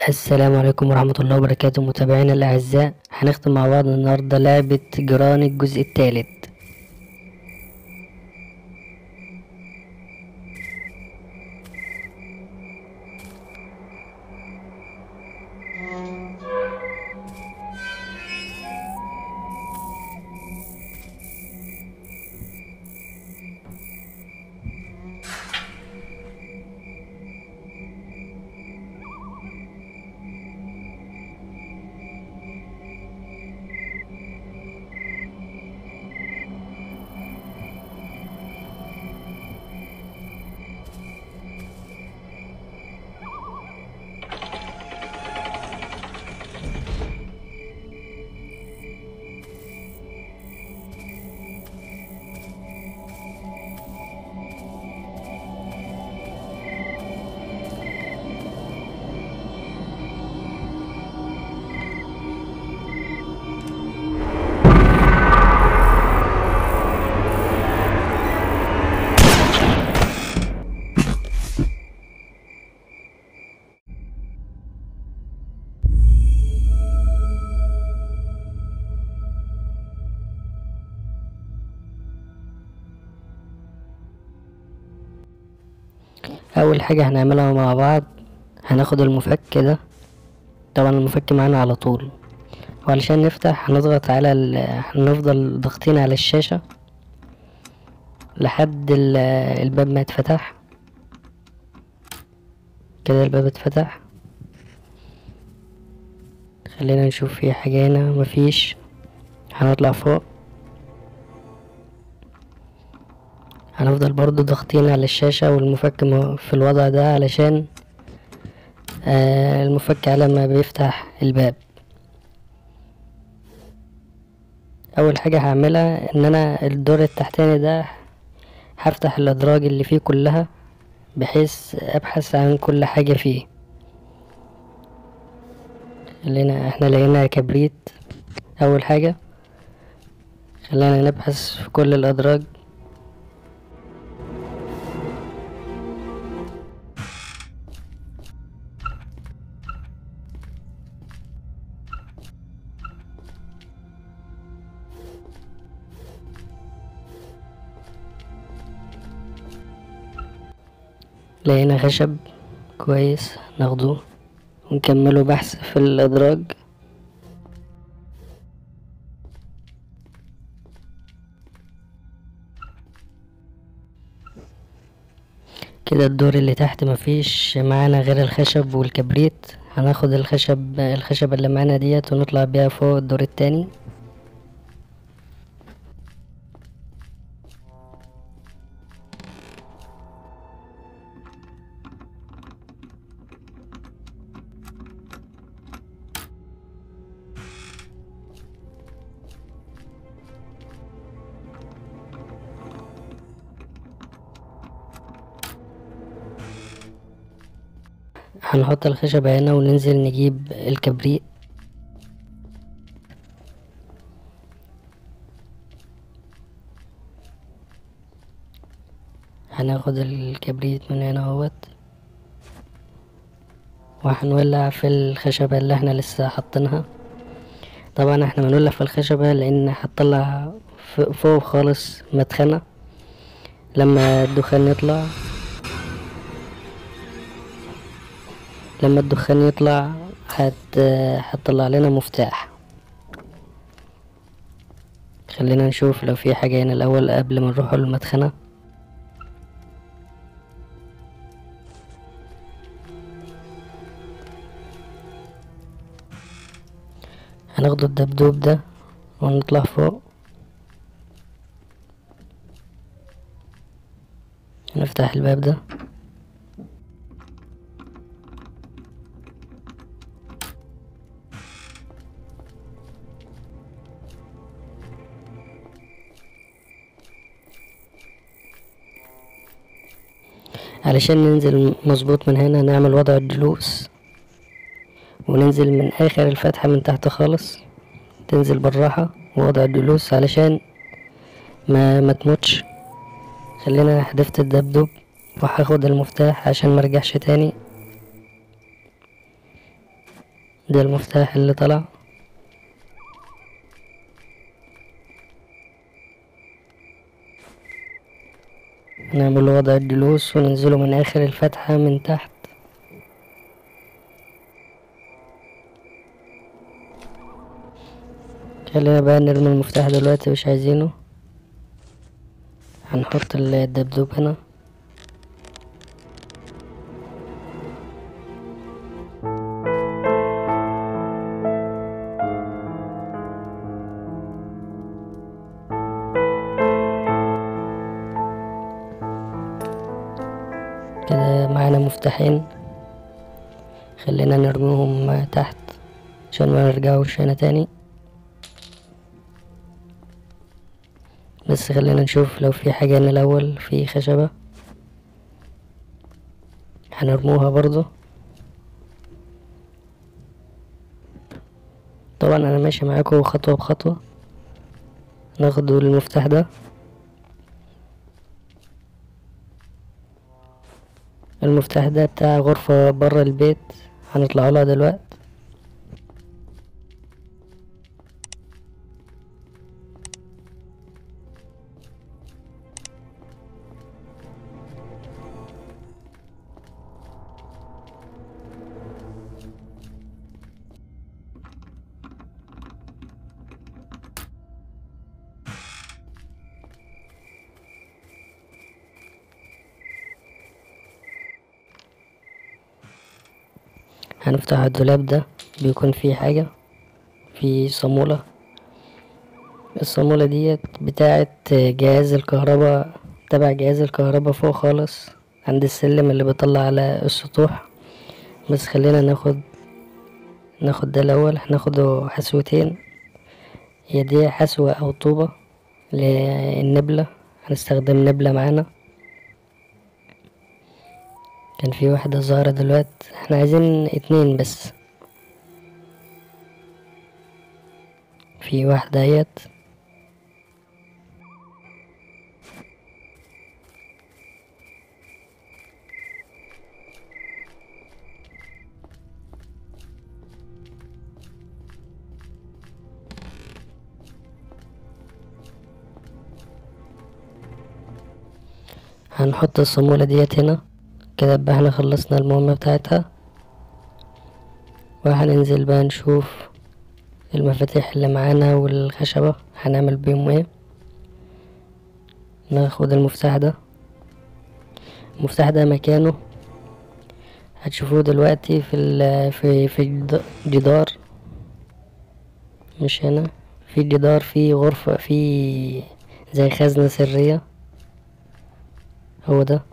السلام عليكم ورحمة الله وبركاته متابعينا الأعزاء هنختم مع بعض النهاردة لعبة جيران الجزء الثالث أول حاجة هنعملها مع بعض هناخد المفك ده طبعا المفك معانا على طول وعلشان نفتح هنضغط على ال... هنفضل ضاغطين على الشاشة لحد ال... الباب ما يتفتح كده الباب اتفتح خلينا نشوف في حاجة هنا مفيش هنطلع فوق هنفضل برضو ضاغطين على الشاشة والمفك م- في الوضع ده علشان آه المفك على ما بيفتح الباب اول حاجة هعملها ان انا الدور التحتاني ده هفتح الادراج اللي فيه كلها بحيث ابحث عن كل حاجة فيه خلينا احنا لقينا كبريت اول حاجة خلينا نبحث في كل الادراج لقينا خشب كويس ناخده ونكمله بحث في الأدراج كده الدور اللي تحت مفيش معانا غير الخشب والكبريت هناخد الخشب الخشبة اللي معانا ديت ونطلع بيها فوق الدور التاني هنحط الخشبة هنا وننزل نجيب الكبريت هناخد الكبريت من هنا اهوت وهنولع في الخشبة اللي احنا لسه حاطينها طبعا احنا بنولع في الخشبة لان هتطلع ف- فوق خالص مدخنة لما الدخان يطلع لما الدخان يطلع هت هتطلع لنا مفتاح خلينا نشوف لو في حاجة هنا الأول قبل ما نروح المدخنة هناخد الدبدوب ده ونطلع فوق نفتح الباب ده علشان ننزل مظبوط من هنا نعمل وضع الجلوس وننزل من اخر الفتحة من تحت خالص تنزل بالراحة ووضع الجلوس علشان ما ما تموتش خلينا حدفت الدبدوب وهاخد المفتاح عشان مرجعش تاني ده المفتاح اللي طلع نعمل وضع الجلوس وننزله من اخر الفتحة من تحت خلينا بقى نرمي المفتاح دلوقتي مش عايزينه هنحط الدبدوب هنا كده معانا مفتاحين خلينا نرميهم تحت عشان ما نرجعوش هنا تاني بس خلينا نشوف لو في حاجة هنا الأول في خشبة هنرموها برضو طبعا انا ماشي معاكم خطوة بخطوة ناخد المفتاح ده المفتاح ده بتاع غرفة برا البيت هنطلع لها دلوقتي هنفتح الدولاب ده بيكون فيه حاجة فيه صامولة الصامولة ديت بتاعة جهاز الكهرباء تبع جهاز الكهرباء فوق خالص عند السلم اللي بيطلع على السطوح بس خلينا ناخد ناخد ده الأول هناخده حسوتين هي دي حسوة أو طوبة للنبلة هنستخدم نبلة معانا كان في واحدة ظاهرة دلوقتي احنا عايزين اتنين بس في واحدة اهيت هنحط الصامولة ديت هنا كده يبقى احنا خلصنا المهمة بتاعتها وهننزل بقى نشوف المفاتيح اللي معانا والخشبة هنعمل بيهم ايه ناخد المفتاح ده المفتاح ده مكانه هتشوفوه دلوقتي في ال في في الجدار مش هنا في جدار في غرفة في زي خزنة سرية هو ده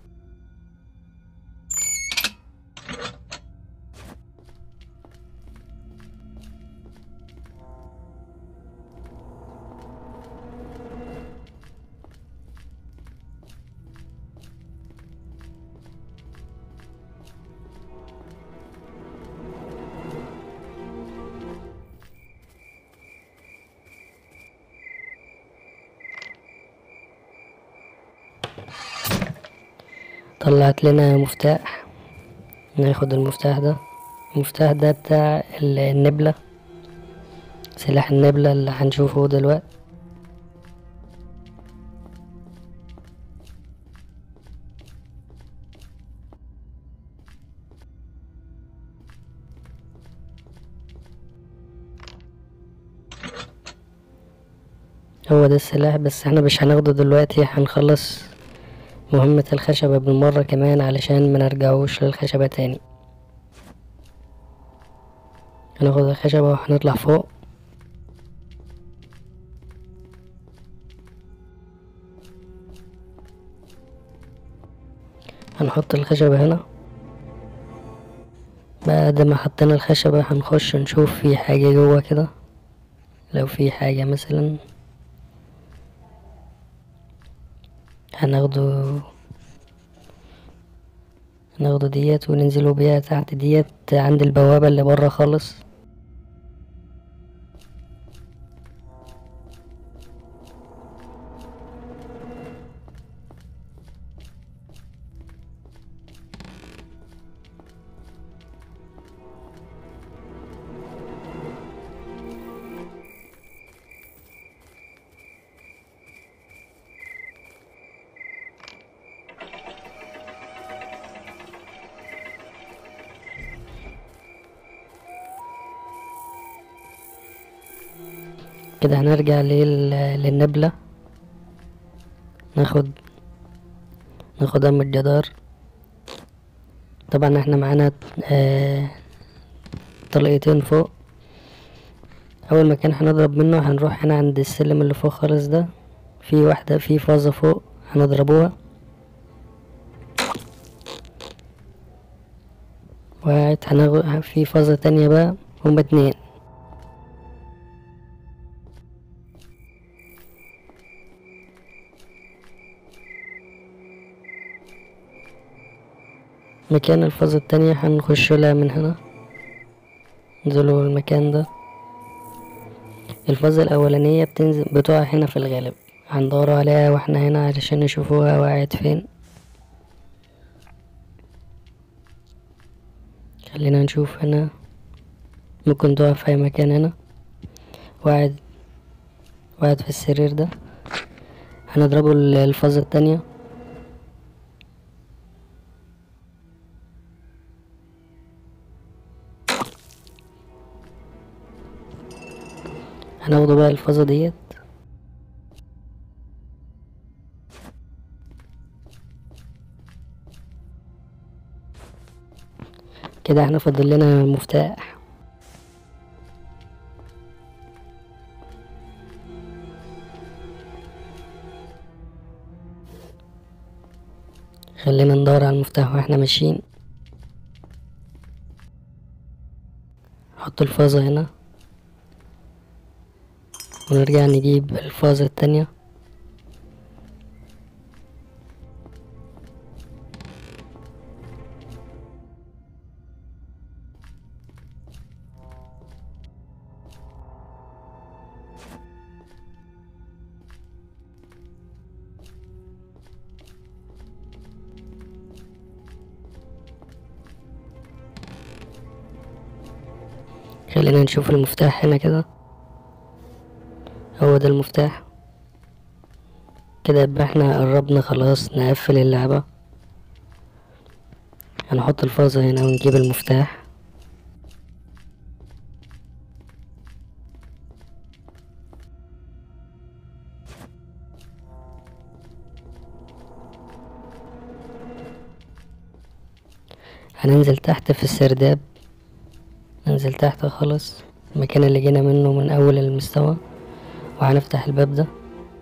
طلعت لنا مفتاح ناخد المفتاح ده المفتاح ده بتاع النبلة سلاح النبلة اللي هنشوفه دلوقتي هو ده السلاح بس احنا مش هناخده دلوقتي هنخلص مهمة الخشبة بالمرة كمان علشان منرجعوش للخشبة تاني هناخد الخشبة وهنطلع فوق هنحط الخشبة هنا بعد ما حطينا الخشبة هنخش نشوف في حاجة جوا كده لو في حاجة مثلا هناخده ناخده ديت وننزلوا بيها تحت ديت عند البوابة اللي برا خالص كده هنرجع لل... للنبلة ناخد ناخدها من الجدار طبعا احنا معانا آه طلقتين فوق اول مكان هنضرب منه هنروح هنا عند السلم اللي فوق خالص ده في واحدة في فازة فوق هنضربوها وقعت هناخد في فازة تانية بقى هما اتنين مكان الفازة التانية هنخش لها من هنا ننزلوا المكان ده الفازة الأولانية بتنزل بتقع هنا في الغالب هندوروا عليها واحنا هنا علشان نشوفوها وقعت فين خلينا نشوف هنا ممكن تقع في أي مكان هنا وقعد وقعد في السرير ده هنضربه ال- الفازة التانية هناخده بقى الفازة ديت كده احنا فاضل لنا المفتاح خلينا ندور على المفتاح واحنا ماشيين نحط الفازة هنا ونرجع نجيب الفازة التانية خلينا نشوف المفتاح هنا كده هو ده المفتاح كده يبقى احنا قربنا خلاص نقفل اللعبة هنحط الفازة هنا ونجيب المفتاح هننزل تحت في السرداب ننزل تحت خالص المكان اللي جينا منه من اول المستوى وهنفتح الباب ده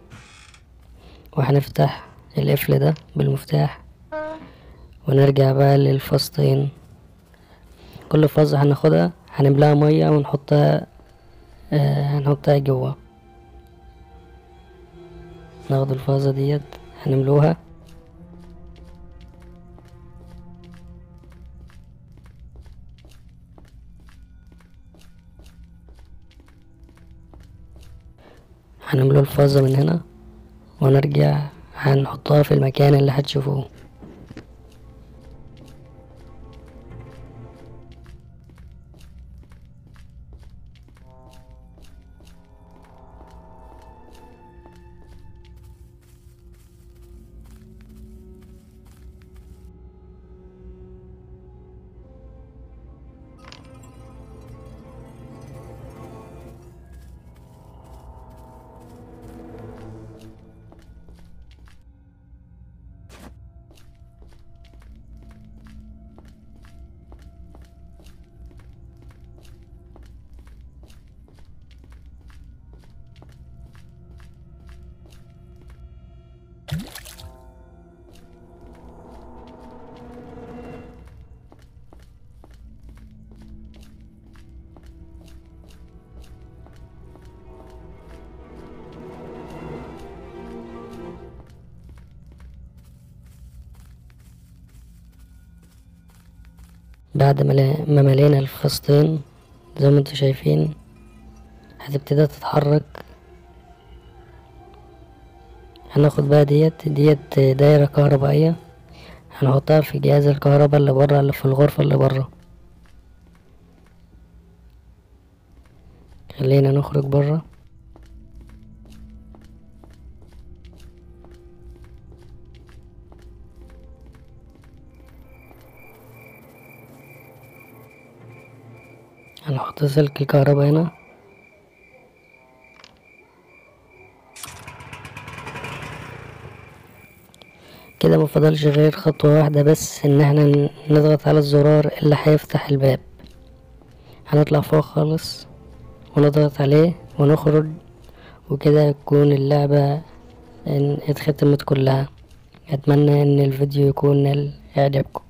وهنفتح القفل ده بالمفتاح ونرجع بقى للفصتين كل فازة هناخدها هنملاها مية ونحطها آه هنحطها جوا ناخد الفازة ديت هنملوها هنملو الفازة من هنا ونرجع هنحطها في المكان اللي هتشوفوه بعد ما لا- ما ملينا الفصتين زي ما انتوا شايفين هتبتدي تتحرك هناخد بقى ديت ديت دايرة كهربائية هنحطها في جهاز الكهرباء اللي برا اللي في الغرفة اللي برا خلينا نخرج برا هنحط سلك الكهرباء هنا كده مفضلش غير خطوة واحدة بس ان احنا نضغط على الزرار اللي هيفتح الباب هنطلع فوق خالص ونضغط عليه ونخرج وكده تكون اللعبة ان اتختمت كلها اتمنى ان الفيديو يكون اعجبكم